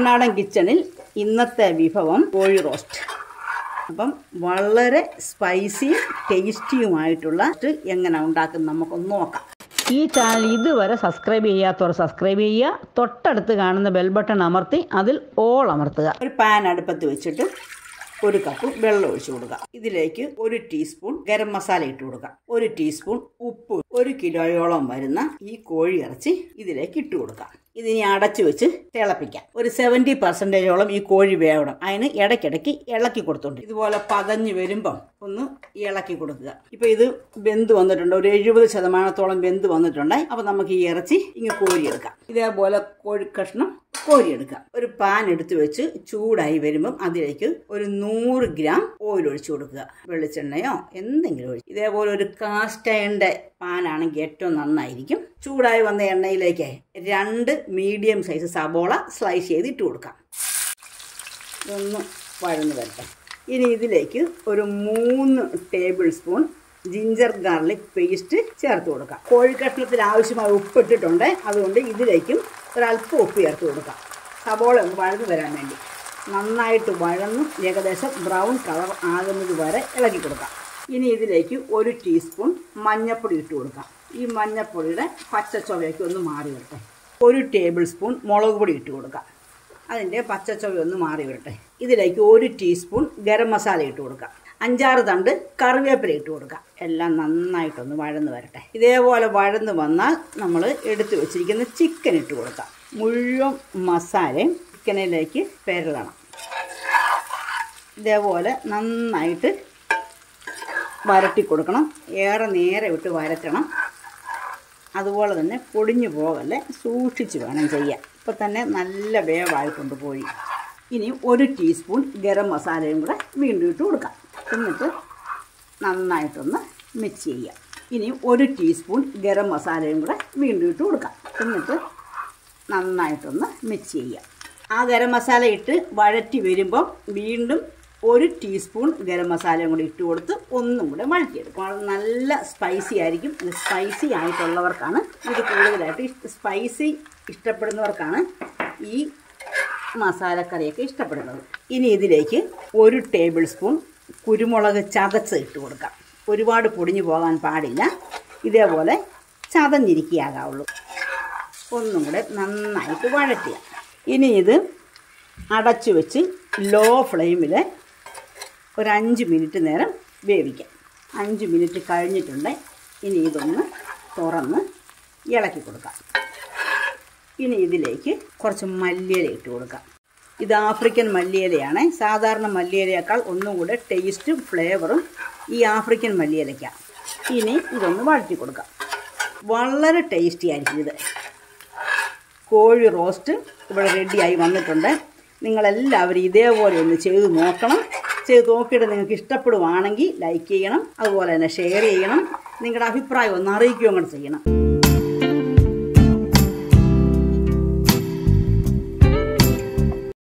കുട്ടനാടൻ കിച്ചണിൽ ഇന്നത്തെ വിഭവം കോഴി റോസ്റ്റ് അപ്പം വളരെ സ്പൈസിയും ടേസ്റ്റിയുമായിട്ടുള്ള ഇത് എങ്ങനെ ഉണ്ടാക്കുന്നത് നമുക്കൊന്ന് നോക്കാം ഈ ചാനൽ ഇതുവരെ സബ്സ്ക്രൈബ് ചെയ്യാത്തവർ സബ്സ്ക്രൈബ് ചെയ്യുക തൊട്ടടുത്ത് കാണുന്ന ബെൽ ബട്ടൺ അമർത്തി അതിൽ ഓൾ അമർത്തുക ഒരു പാൻ അടുപ്പത്ത് വെച്ചിട്ട് ഒരു കപ്പ് വെള്ളം ഒഴിച്ചു കൊടുക്കുക ഇതിലേക്ക് ഒരു ടീസ്പൂൺ ഗരം മസാല ഇട്ട് കൊടുക്കുക ഒരു ടീസ്പൂൺ ഉപ്പ് ഒരു കിലോയോളം വരുന്ന ഈ കോഴി ഇറച്ചി ഇതിലേക്ക് ഇട്ട് കൊടുക്കുക ഇതിനി അടച്ചു വെച്ച് തിളപ്പിക്കാം ഒരു സെവൻറ്റി പെർസെൻറ്റേജോളം ഈ കോഴി വേവണം അതിന് ഇടയ്ക്കിടയ്ക്ക് ഇളക്കി കൊടുത്തോണ്ട് ഇതുപോലെ പതഞ്ഞ് വരുമ്പം ഒന്ന് ഇളക്കി കൊടുക്കുക ഇപ്പൊ ഇത് വെന്ത് വന്നിട്ടുണ്ട് ഒരു എഴുപത് ശതമാനത്തോളം വെന്ത് വന്നിട്ടുണ്ട് അപ്പൊ നമുക്ക് ഈ ഇറച്ചി ഇങ്ങ് കോരിയെടുക്കാം ഇതേപോലെ കോഴി കഷ്ണം കോരിയെടുക്കാം ഒരു പാൻ എടുത്ത് വെച്ച് ചൂടായി വരുമ്പം അതിലേക്ക് ഒരു നൂറ് ഗ്രാം ഓയിൽ ഒഴിച്ചു കൊടുക്കുക വെളിച്ചെണ്ണയോ എന്തെങ്കിലും ഒഴിച്ച് ഇതേപോലെ ഒരു കാസ്റ്റ് അയണിന്റെ പാനാണെങ്കിൽ ഏറ്റവും നന്നായിരിക്കും ചൂടായി വന്ന എണ്ണയിലേക്ക് രണ്ട് മീഡിയം സൈസ് സബോള സ്ലൈസ് ചെയ്ത് ഇട്ട് കൊടുക്കാം ഇതൊന്ന് വഴന്ന് വരട്ടെ ഇനി ഇതിലേക്ക് ഒരു മൂന്ന് table spoon ginger garlic paste ചേർത്ത് കൊടുക്കാം കോഴിക്കഷ്ണത്തിന് ആവശ്യമായ ഉപ്പ് ഇട്ടിട്ടുണ്ട് അതുകൊണ്ട് ഇതിലേക്കും ഒരല്പം ഉപ്പ് ചേർത്ത് കൊടുക്കാം സബോള ഒന്ന് വഴന്ന് വരാൻ വേണ്ടി നന്നായിട്ട് വഴന്ന് ഏകദേശം ബ്രൗൺ കളർ ആകുന്നത് വരെ ഇളക്കി കൊടുക്കാം ഇനി ഇതിലേക്ക് ഒരു ടീസ്പൂൺ മഞ്ഞൾപ്പൊടി ഇട്ട് കൊടുക്കാം ഈ മഞ്ഞൾപ്പൊടിയുടെ പച്ച ചുവയൊക്കെ ഒന്ന് മാറി വരട്ടെ ഒരു ടേബിൾ സ്പൂൺ മുളക് പൊടി ഇട്ട് കൊടുക്കാം അതിൻ്റെ പച്ചച്ചൊവ ഒന്ന് മാറി വരട്ടെ ഇതിലേക്ക് ഒരു ടീസ്പൂൺ ഗരം മസാല ഇട്ട് കൊടുക്കാം അഞ്ചാറ് തണ്ട് കറിവേപ്പില ഇട്ട് കൊടുക്കാം എല്ലാം നന്നായിട്ടൊന്ന് വഴന്ന് വരട്ടെ ഇതേപോലെ വഴന്ന് വന്നാൽ നമ്മൾ എടുത്തു വെച്ചിരിക്കുന്ന ചിക്കൻ ഇട്ട് കൊടുക്കാം മുഴുവൻ മസാലയും ചിക്കനിലേക്ക് പെരളണം ഇതേപോലെ നന്നായിട്ട് വരട്ടി കൊടുക്കണം ഏറെ നേരെ വിട്ട് വരട്ടണം അതുപോലെ തന്നെ പൊടിഞ്ഞു പോകല്ലേ സൂക്ഷിച്ച് വേണം ചെയ്യാൻ ഇപ്പം തന്നെ നല്ല വേവായിട്ടുണ്ട് കോഴി ഇനി ഒരു ടീസ്പൂൺ ഗരം മസാലയും കൂടെ വീണ്ടും ഇട്ട് കൊടുക്കാം എന്നിട്ട് നന്നായിട്ടൊന്ന് മിക്സ് ചെയ്യാം ഇനി ഒരു ടീസ്പൂൺ ഗരം മസാലയും കൂടെ വീണ്ടും ഇട്ട് കൊടുക്കാം എന്നിട്ട് നന്നായിട്ടൊന്ന് മിക്സ് ചെയ്യാം ആ ഗരം മസാല ഇട്ട് വഴറ്റി വരുമ്പോൾ വീണ്ടും ഒരു ടീസ്പൂൺ ഗരം മസാലയും കൂടി ഇട്ട് കൊടുത്ത് ഒന്നും കൂടെ വഴറ്റിയെടുക്കും വളരെ നല്ല സ്പൈസി ആയിരിക്കും സ്പൈസി ആയിട്ടുള്ളവർക്കാണ് ഇത് കൂടുതലായിട്ട് ഇഷ്ട സ്പൈസി ഇഷ്ടപ്പെടുന്നവർക്കാണ് ഈ മസാലക്കറിയൊക്കെ ഇഷ്ടപ്പെടുന്നത് ഇനി ഇതിലേക്ക് ഒരു ടേബിൾ സ്പൂൺ കുരുമുളക് ചതച്ച് ഇട്ട് കൊടുക്കാം ഒരുപാട് പൊടിഞ്ഞു പോകാൻ പാടില്ല ഇതേപോലെ ചതഞ്ഞിരിക്കുകയാകാവുള്ളൂ ഒന്നും കൂടെ നന്നായിട്ട് വഴറ്റുക ഇനി ഇത് അടച്ചു വെച്ച് ലോ ഫ്ലെയിമിൽ ഒരു അഞ്ച് മിനിറ്റ് നേരം വേവിക്കാം അഞ്ച് മിനിറ്റ് കഴിഞ്ഞിട്ടുണ്ട് ഇനി ഇതൊന്ന് തുറന്ന് ഇളക്കി കൊടുക്കാം ഇനി ഇതിലേക്ക് കുറച്ച് മല്ലിയില ഇട്ട് കൊടുക്കാം ഇത് ആഫ്രിക്കൻ മല്ലിയിലയാണ് സാധാരണ മല്ലിയിലയേക്കാൾ ഒന്നും കൂടെ ടേസ്റ്റും ഫ്ലേവറും ഈ ആഫ്രിക്കൻ മല്ലിയിലയ്ക്കാണ് ഇനി ഇതൊന്ന് വഴറ്റി കൊടുക്കാം വളരെ ടേസ്റ്റി ആയിരിക്കും ഇത് കോഴി റോസ്റ്റ് ഇവിടെ റെഡിയായി വന്നിട്ടുണ്ട് നിങ്ങളെല്ലാവരും ഇതേപോലെ ഒന്ന് ചെയ്ത് നോക്കണം ചെയ്ത് നോക്കിയിട്ട് നിങ്ങൾക്ക് ഇഷ്ടപ്പെടുവാണെങ്കിൽ ലൈക്ക് ചെയ്യണം അതുപോലെ തന്നെ ഷെയർ ചെയ്യണം നിങ്ങളുടെ അഭിപ്രായം ഒന്ന് അറിയിക്കുകയും കൂടെ ചെയ്യണം